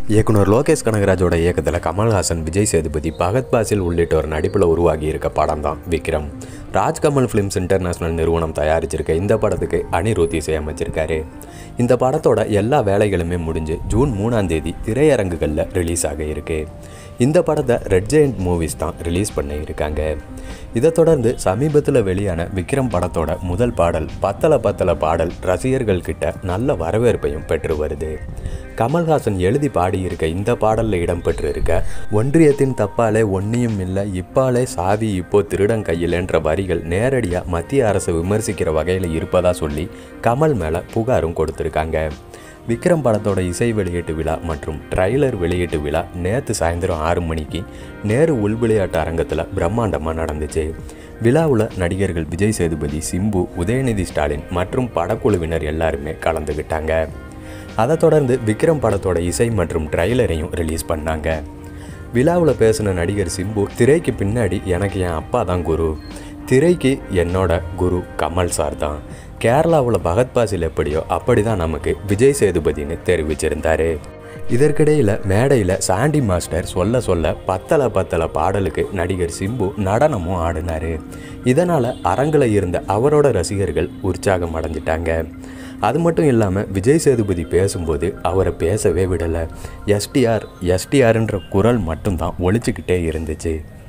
இயக்குனர் லோகேஷ் கனகராஜோட இயக்கத்தில் கமல்ஹாசன் விஜய் சேதுபதி பகத் பாசில் உள்ளிட்டோர் நடிப்பில் உருவாகி இருக்க படம் தான் விக்ரம் ராஜ்கமல் ஃபிலிம்ஸ் இன்டர்நேஷனல் நிறுவனம் தயாரிச்சிருக்க இந்த படத்துக்கு அனிருத் இசையமைச்சிருக்காரு இந்த படத்தோட எல்லா வேலைகளுமே முடிஞ்சு ஜூன் மூணாம் தேதி திரையரங்குகளில் ரிலீஸ் ஆக இருக்கு இந்த படத்தை ரெட் ஜெயண்ட் மூவிஸ் தான் ரிலீஸ் பண்ண இருக்காங்க இதை தொடர்ந்து சமீபத்தில் வெளியான விக்ரம் படத்தோட முதல் பாடல் பத்தல பத்தல பாடல் ரசிகர்கள் கிட்ட நல்ல வரவேற்பையும் பெற்று வருது கமல்ஹாசன் எழுதி பாடியிருக்க இந்த பாடலில் இடம்பெற்று இருக்க ஒன்றியத்தின் தப்பாலே ஒன்றியும் இல்லை இப்பாலே சாவி இப்போ திருடன் கையில் என்ற வரிகள் நேரடியாக மத்திய அரசு விமர்சிக்கிற வகையில் இருப்பதா சொல்லி கமல் மேலே புகாரும் கொடுத்துருக்காங்க விக்ரம் படத்தோட இசை வெளியீட்டு விழா மற்றும் ட்ரைலர் வெளியீட்டு விழா நேற்று சாயந்தரம் ஆறு மணிக்கு நேரு உள் விளையாட்டு அரங்கத்தில் பிரம்மாண்டமாக நடந்துச்சு விழாவில் நடிகர்கள் விஜய் சேதுபதி சிம்பு உதயநிதி ஸ்டாலின் மற்றும் படக்குழுவினர் எல்லாருமே கலந்துக்கிட்டாங்க அதை தொடர்ந்து விக்ரம் படத்தோட இசை மற்றும் ட்ரைலரையும் ரிலீஸ் பண்ணாங்க விழாவில் பேசின நடிகர் சிம்பு திரைக்கு பின்னாடி எனக்கு என் அப்பா தான் குரு திரைக்கு என்னோட குரு கமல் சார் தான் கேரளாவில் பகத் பாசில் எப்படியோ அப்படி தான் நமக்கு விஜய் சேதுபதினு தெரிவிச்சிருந்தாரு இதற்கிடையில் மேடையில் சாண்டி மாஸ்டர் சொல்ல சொல்ல பத்தல பத்தல பாடலுக்கு நடிகர் சிம்பு நடனமும் ஆடினார் இதனால் அரங்கில் இருந்த அவரோட ரசிகர்கள் உற்சாகம் அடைஞ்சிட்டாங்க அது மட்டும் இல்லாமல் விஜய் சேதுபதி பேசும்போது அவரை பேசவே விடலை எஸ்டிஆர் எஸ்டிஆர்ன்ற குரல் மட்டும்தான் ஒழிச்சுக்கிட்டே இருந்துச்சு